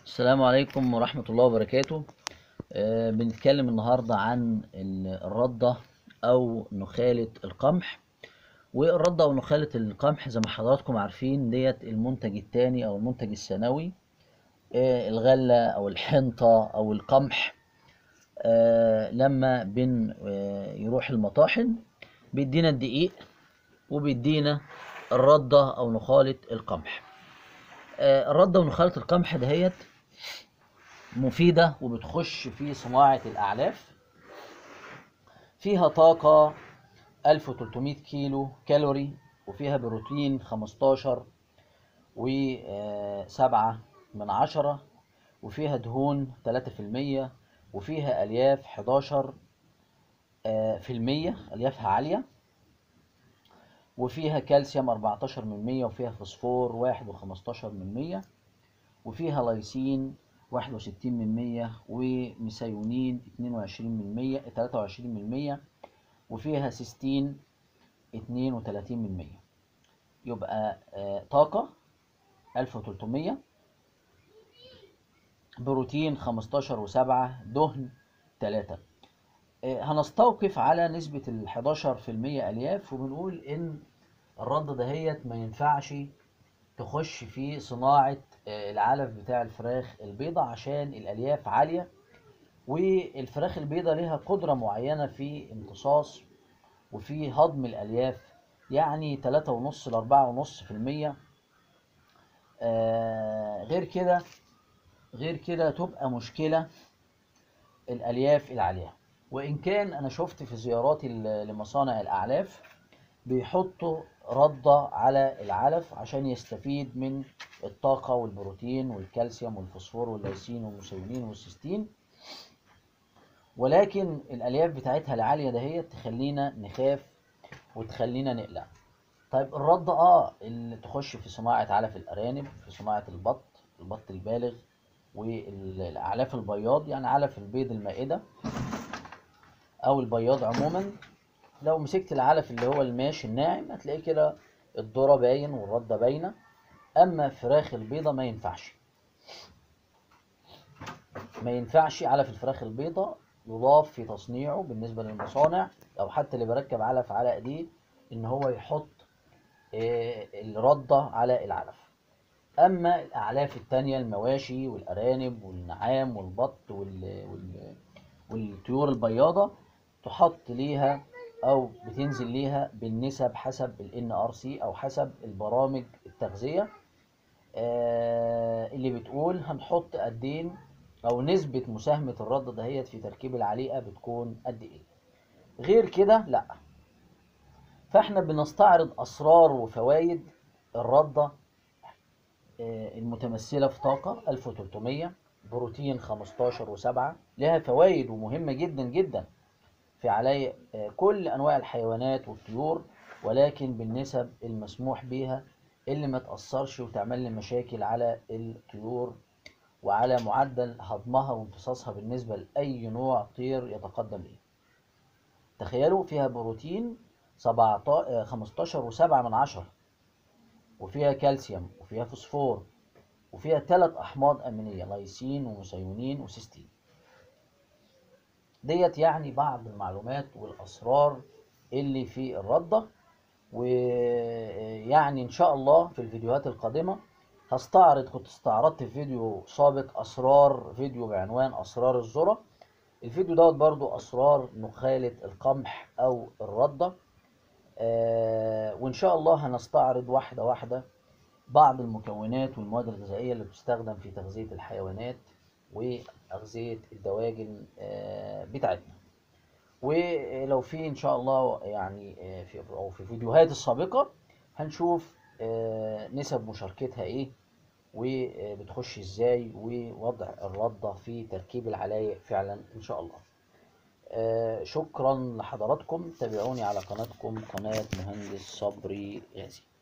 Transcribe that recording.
السلام عليكم ورحمة الله وبركاته آه بنتكلم النهاردة عن ال- الردة أو نخالة القمح والردة أو نخالة القمح زي ما حضراتكم عارفين ديت المنتج التاني أو المنتج الثانوي آه الغلة أو الحنطة أو القمح آه لما بن آه يروح المطاحن بيدينا الدقيق وبيدينا الردة أو نخالة القمح آه، الردة ونخالة القمح دهيت مفيدة وبتخش في صناعة الأعلاف فيها طاقة 1300 كيلو كالوري وفيها بروتين 15 وسبعة من عشرة وفيها دهون 3% وفيها ألياف 11 آه، في المية أليافها عالية وفيها كالسيوم 14 من 100 وفيها فوسفور 1 و15 من 100 وفيها ليسين 61 من 100 وميثيونين 22 من 100 23 من 100 وفيها سيستين 32 من 100 يبقى آه، طاقة 1300 بروتين 15 و7 دهن 3 هنستوقف على نسبة ال 11% ألياف وبنقول إن الرد دهيت ما ينفعش تخش في صناعة آه، العلف بتاع الفراخ البيضة عشان الألياف عالية والفراخ البيضة لها قدرة معينة في امتصاص وفي هضم الألياف يعني تلاتة ونص لأربعة ونص في المية آه، غير كده غير كده تبقى مشكلة الألياف العالية وإن كان أنا شفت في زياراتي ل- لمصانع الأعلاف بيحطوا ردة على العلف عشان يستفيد من الطاقة والبروتين والكالسيوم والفوسفور والليسين والمسيولين والسيستين ولكن الألياف بتاعتها العالية دهيت تخلينا نخاف وتخلينا نقلق طيب الردة اه اللي تخش في صناعة علف الأرانب في صناعة البط البط البالغ والأعلاف البياض يعني علف البيض المائدة أو البياض عموما لو مسكت العلف اللي هو الماشي الناعم هتلاقيه كده الذرة باين والردة باينة أما فراخ البيضة ما ينفعش ما ينفعش علف الفراخ البيضة يضاف في تصنيعه بالنسبة للمصانع أو حتى اللي بركب علف على إيديه إن هو يحط آه، الردة على العلف أما الأعلاف التانية المواشي والأرانب والنعام والبط وال... وال... والطيور البياضة تحط ليها أو بتنزل ليها بالنسب حسب ال NRC أو حسب البرامج التغذية آه، اللي بتقول هنحط قد ايه أو نسبة مساهمة الردة دهيت في تركيب العليقة بتكون قد إيه غير كده لأ فاحنا بنستعرض أسرار وفوائد الردة آه، المتمثلة في طاقة 1300 بروتين 15 و7 لها فوائد ومهمة جدا جدا في علي آه، كل أنواع الحيوانات والطيور ولكن بالنسب المسموح بيها اللي ما تأثرش وتعمل لي مشاكل على الطيور وعلى معدل هضمها وامتصاصها بالنسبة لأي نوع طير يتقدم ليه تخيلوا فيها بروتين 17 15 و7 من عشرة وفيها كالسيوم وفيها فوسفور وفيها ثلاث أحماض أمينية ليسين وميثيونين وسيستين ديت يعني بعض المعلومات والأسرار اللي في الردة ويعني إن شاء الله في الفيديوهات القادمة هستعرض كنت استعرضت في فيديو سابق أسرار فيديو بعنوان أسرار الذرة الفيديو دوت برضو أسرار نخالة القمح أو الردة آه، وإن شاء الله هنستعرض واحدة واحدة بعض المكونات والمواد الغذائية اللي بتستخدم في تغذية الحيوانات وتغذية الدواجن آه، بتاعتنا ولو في إن شاء الله يعني آه، في أو في الفيديوهات السابقة هنشوف آه، نسب مشاركتها إيه وبتخش إزاي ووضع الردة في تركيب العلايق فعلا إن شاء الله آه، شكرا لحضراتكم تابعوني على قناتكم قناة مهندس صبري غازي